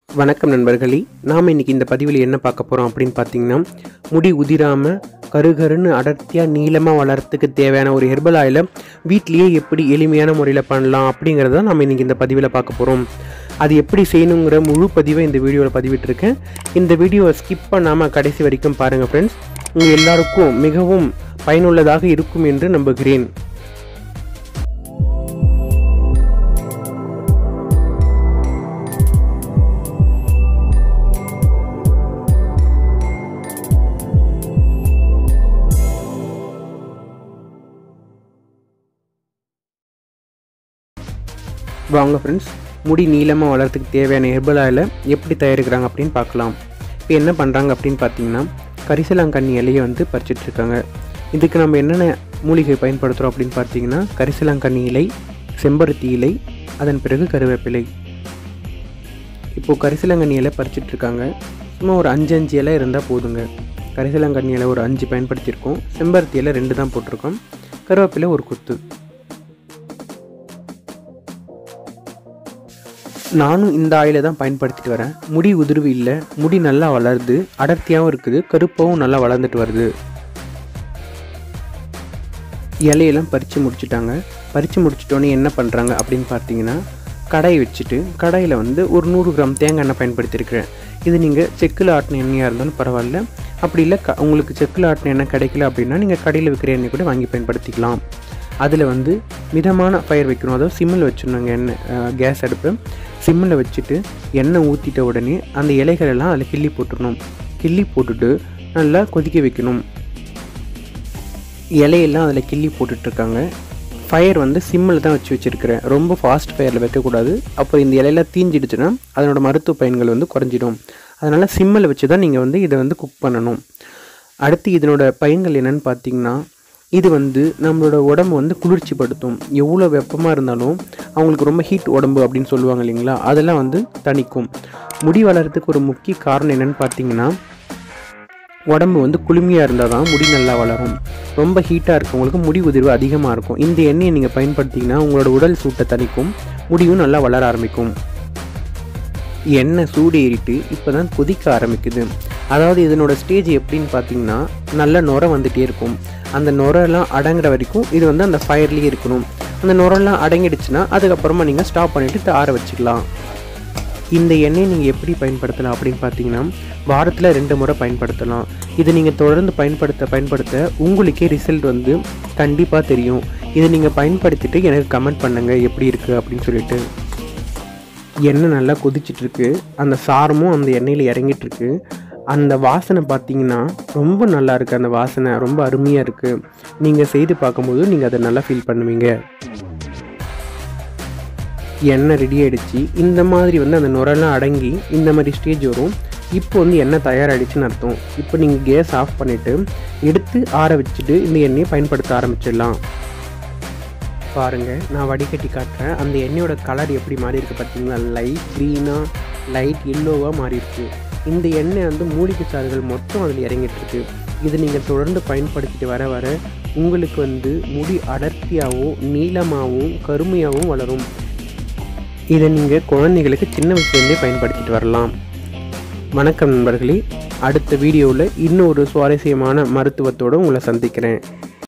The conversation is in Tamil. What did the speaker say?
வணக்கம் நண்பர்களே நாம் இன்னைக்கு இந்த பதிவில் என்ன பார்க்க போகிறோம் அப்படின்னு பார்த்தீங்கன்னா முடி உதிராமல் கருகருன்னு அடர்த்தியாக நீளமாக வளர்றதுக்கு தேவையான ஒரு ஹெர்பல் ஆயிலை வீட்லேயே எப்படி எளிமையான முறையில் பண்ணலாம் அப்படிங்கிறத நம்ம இன்னைக்கு இந்த பதிவில் பார்க்க போகிறோம் அது எப்படி செய்யணுங்கிற முழு பதிவை இந்த வீடியோவில் பதிவிட்டிருக்கேன் இந்த வீடியோவை ஸ்கிப் பண்ணாமல் கடைசி வரைக்கும் பாருங்கள் ஃப்ரெண்ட்ஸ் உங்கள் எல்லாருக்கும் மிகவும் பயனுள்ளதாக இருக்கும் என்று நம்புகிறேன் வாங்க ஃப்ரெண்ட்ஸ் முடி நீளமாக வளர்கிறதுக்கு தேவையான ஹெர்பல் ஆயிலை எப்படி தயாரிக்கிறாங்க அப்படின்னு பார்க்கலாம் இப்போ என்ன பண்ணுறாங்க அப்படின்னு பார்த்தீங்கன்னா கரிசலாங்கண்ணி இலையை வந்து பறிச்சிட்டு இருக்காங்க இதுக்கு நம்ம என்னென்ன மூலிகை பயன்படுத்துகிறோம் அப்படின்னு பார்த்தீங்கன்னா கரிசலாங்கண்ணி இலை செம்பருத்தி இலை அதன் பிறகு கருவேப்பிலை இப்போது கரிசலாங்கண்ணி இலை பறிச்சிட்டு இருக்காங்க சும்மா ஒரு அஞ்சு அஞ்சு இலை இருந்தால் போதுங்க கரிசலாங்கண்ணி இலை ஒரு அஞ்சு பயன்படுத்தியிருக்கோம் செம்பருத்தி இலை ரெண்டு தான் போட்டிருக்கோம் கருவேப்பிலை ஒரு குத்து நானும் இந்த ஆயிலை தான் பயன்படுத்திட்டு வரேன் முடி உதிர்வு இல்லை முடி நல்லா வளருது அடர்த்தியாகவும் இருக்குது கருப்பாகவும் நல்லா வளர்ந்துட்டு வருது இலையெல்லாம் பறித்து முடிச்சிட்டாங்க பறித்து முடிச்சிட்டோன்னே என்ன பண்ணுறாங்க அப்படின்னு பார்த்தீங்கன்னா கடாய் வச்சுட்டு கடாயில் வந்து ஒரு நூறு கிராம் தேங்காய் எண்ணெய் பயன்படுத்தியிருக்கிறேன் இது நீங்கள் செக்கில் ஆட்டின எண்ணெயாக இருந்தாலும் பரவாயில்ல அப்படி இல்லை க உங்களுக்கு செக்கில் ஆட்டின எண்ணெய் கிடைக்கல அப்படின்னா நீங்கள் கடையில் விற்கிற எண்ணெய் கூட வாங்கி பயன்படுத்திக்கலாம் அதில் வந்து மிதமான ஃபயர் வைக்கணும் அதாவது சிம்மில் வச்சிடணுங்க எண்ணெய் கேஸ் அடுப்பு சிம்மில் வச்சுட்டு எண்ணெய் ஊற்றிட்ட உடனே அந்த இலைகள் எல்லாம் அதில் கிள்ளி போட்டுடணும் கிள்ளி போட்டுட்டு நல்லா கொதிக்க வைக்கணும் இலையெல்லாம் அதில் கிள்ளி போட்டுட்ருக்காங்க ஃபயர் வந்து சிம்மில் தான் வச்சு வச்சுருக்கிறேன் ரொம்ப ஃபாஸ்ட் ஃபயரில் வைக்கக்கூடாது அப்போ இந்த இலையெல்லாம் தீஞ்சிடுச்சுன்னா அதனோட மருத்துவ பயன்கள் வந்து குறைஞ்சிடும் அதனால் சிம்மில் வச்சு தான் நீங்கள் வந்து இதை வந்து குக் பண்ணணும் அடுத்து இதனோட பயன்கள் என்னென்னு பார்த்தீங்கன்னா இது வந்து நம்மளோட உடம்பு வந்து குளிர்ச்சிப்படுத்தும் எவ்வளோ வெப்பமாக இருந்தாலும் அவங்களுக்கு ரொம்ப ஹீட் உடம்பு அப்படின்னு சொல்லுவாங்க இல்லைங்களா அதெல்லாம் வந்து தணிக்கும் முடி வளர்கிறதுக்கு ஒரு முக்கிய காரணம் என்னென்னு பார்த்தீங்கன்னா உடம்பு வந்து குளுமையாக இருந்தால் தான் முடி நல்லா வளரும் ரொம்ப ஹீட்டாக இருக்கவங்களுக்கு முடி உதிர்வு அதிகமாக இருக்கும் இந்த எண்ணெயை நீங்கள் பயன்படுத்திங்கன்னா உங்களோட உடல் சூட்டை தணிக்கும் முடியும் நல்லா வளர ஆரம்பிக்கும் எண்ணெய் சூடு ஏறிட்டு இப்போ தான் கொதிக்க ஆரம்பிக்குது அதாவது இதனோட ஸ்டேஜ் எப்படின்னு பார்த்தீங்கன்னா நல்ல நுரை வந்துகிட்டே இருக்கும் அந்த நுரெல்லாம் அடங்குற வரைக்கும் இது வந்து அந்த ஃபயர்லேயே இருக்கணும் அந்த நுரெல்லாம் அடங்கிடுச்சுன்னா அதுக்கப்புறமா நீங்கள் ஸ்டாப் பண்ணிவிட்டு ஆற வச்சுக்கலாம் இந்த எண்ணெயை நீங்கள் எப்படி பயன்படுத்தலாம் அப்படின்னு பார்த்தீங்கன்னா வாரத்தில் ரெண்டு முறை பயன்படுத்தலாம் இதை நீங்கள் தொடர்ந்து பயன்படுத்த பயன்படுத்த உங்களுக்கே ரிசல்ட் வந்து கண்டிப்பாக தெரியும் இதை நீங்கள் பயன்படுத்திட்டு எனக்கு கமெண்ட் பண்ணுங்கள் எப்படி இருக்குது அப்படின்னு சொல்லிட்டு எண்ணெய் நல்லா கொதிச்சிட்ருக்கு அந்த சாரமும் அந்த எண்ணெயில் இறங்கிட்டுருக்கு அந்த வாசனை பார்த்தீங்கன்னா ரொம்ப நல்லா இருக்குது அந்த வாசனை ரொம்ப அருமையாக இருக்குது நீங்கள் செய்து பார்க்கும்போது நீங்கள் அதை நல்லா ஃபீல் பண்ணுவீங்க எண்ணெய் ரெடி ஆகிடுச்சு இந்த மாதிரி வந்து அந்த நுரெல்லாம் அடங்கி இந்த மாதிரி ஸ்டேஜ் வரும் இப்போ வந்து எண்ணெய் தயாராகிடுச்சுன்னு அர்த்தம் இப்போ நீங்கள் கேஸ் ஆஃப் பண்ணிவிட்டு எடுத்து ஆற வச்சுட்டு இந்த எண்ணெயை பயன்படுத்த ஆரம்பிச்சிடலாம் பாருங்கள் நான் வடிகட்டி காட்டுறேன் அந்த எண்ணெயோட கலர் எப்படி மாறி இருக்கு பார்த்தீங்களா லைட் க்ரீனாக லைட் எல்லோவாக மாறி இருக்கு இந்த எண்ணெய் வந்து மூலிகை சாறுகள் மொத்தம் அதில் இறங்கிட்டு இருக்கு இது நீங்கள் தொடர்ந்து பயன்படுத்திட்டு வர வர உங்களுக்கு வந்து முடி அடர்த்தியாகவும் நீளமாகவும் கருமையாகவும் வளரும் இதை நீங்கள் குழந்தைகளுக்கு சின்ன வயசுலேருந்தே பயன்படுத்திட்டு வரலாம் வணக்கம் நண்பர்களே அடுத்த வீடியோவில் இன்னொரு சுவாரஸ்யமான மருத்துவத்தோடு உங்களை சந்திக்கிறேன்